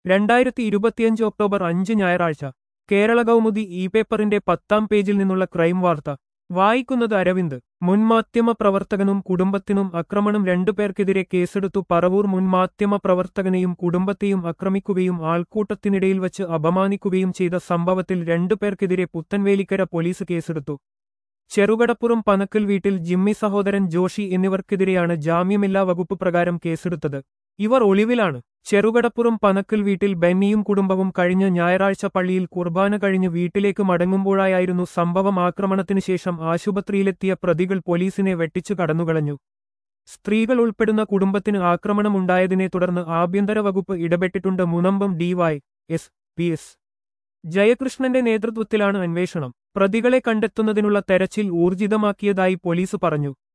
രണ്ടായിരത്തി ഇരുപത്തിയഞ്ച് ഒക്ടോബർ അഞ്ച് ഞായറാഴ്ച കേരള കൗമുദി ഇ പേപ്പറിന്റെ പത്താം പേജിൽ നിന്നുള്ള ക്രൈം വാർത്ത വായിക്കുന്നത് അരവിന്ദ് മുൻ മാധ്യമ പ്രവർത്തകനും കുടുംബത്തിനും ആക്രമണം രണ്ടുപേർക്കെതിരെ കേസെടുത്തു പറവൂർ മുൻ മാധ്യമ പ്രവർത്തകനെയും കുടുംബത്തെയും ആക്രമിക്കുകയും ആൾക്കൂട്ടത്തിനിടയിൽ വച്ച് അപമാനിക്കുകയും ചെയ്ത സംഭവത്തിൽ രണ്ടുപേർക്കെതിരെ പുത്തൻവേലിക്കര പോലീസ് കേസെടുത്തു ചെറുകടപ്പുറം പനക്കൽ വീട്ടിൽ ജിമ്മി സഹോദരൻ ജോഷി എന്നിവർക്കെതിരെയാണ് ജാമ്യമില്ലാ വകുപ്പ് പ്രകാരം കേസെടുത്തത് ഇവർ ഒളിവിലാണ് ചെറുകടപ്പുറം പനക്കൽ വീട്ടിൽ ബെന്നിയും കുടുംബവും കഴിഞ്ഞ ഞായറാഴ്ച പള്ളിയിൽ കുർബാന കഴിഞ്ഞ് വീട്ടിലേക്ക് മടങ്ങുമ്പോഴായിരുന്നു സംഭവം ആക്രമണത്തിനു ശേഷം ആശുപത്രിയിലെത്തിയ പ്രതികൾ പോലീസിനെ വെട്ടിച്ചു കടന്നുകളഞ്ഞു സ്ത്രീകൾ ഉൾപ്പെടുന്ന കുടുംബത്തിന് ആക്രമണമുണ്ടായതിനെ തുടർന്ന് ആഭ്യന്തര വകുപ്പ് ഇടപെട്ടിട്ടുണ്ട് Munambam D Y S P S ജയകൃഷ്ണന്റെ നേതൃത്വത്തിലാണ് അന്വേഷണം പ്രതികളെ കണ്ടെത്തുന്നതിനുള്ള തെരച്ചിൽ ഊർജിതമാക്കിയതായി പോലീസ് പറഞ്ഞു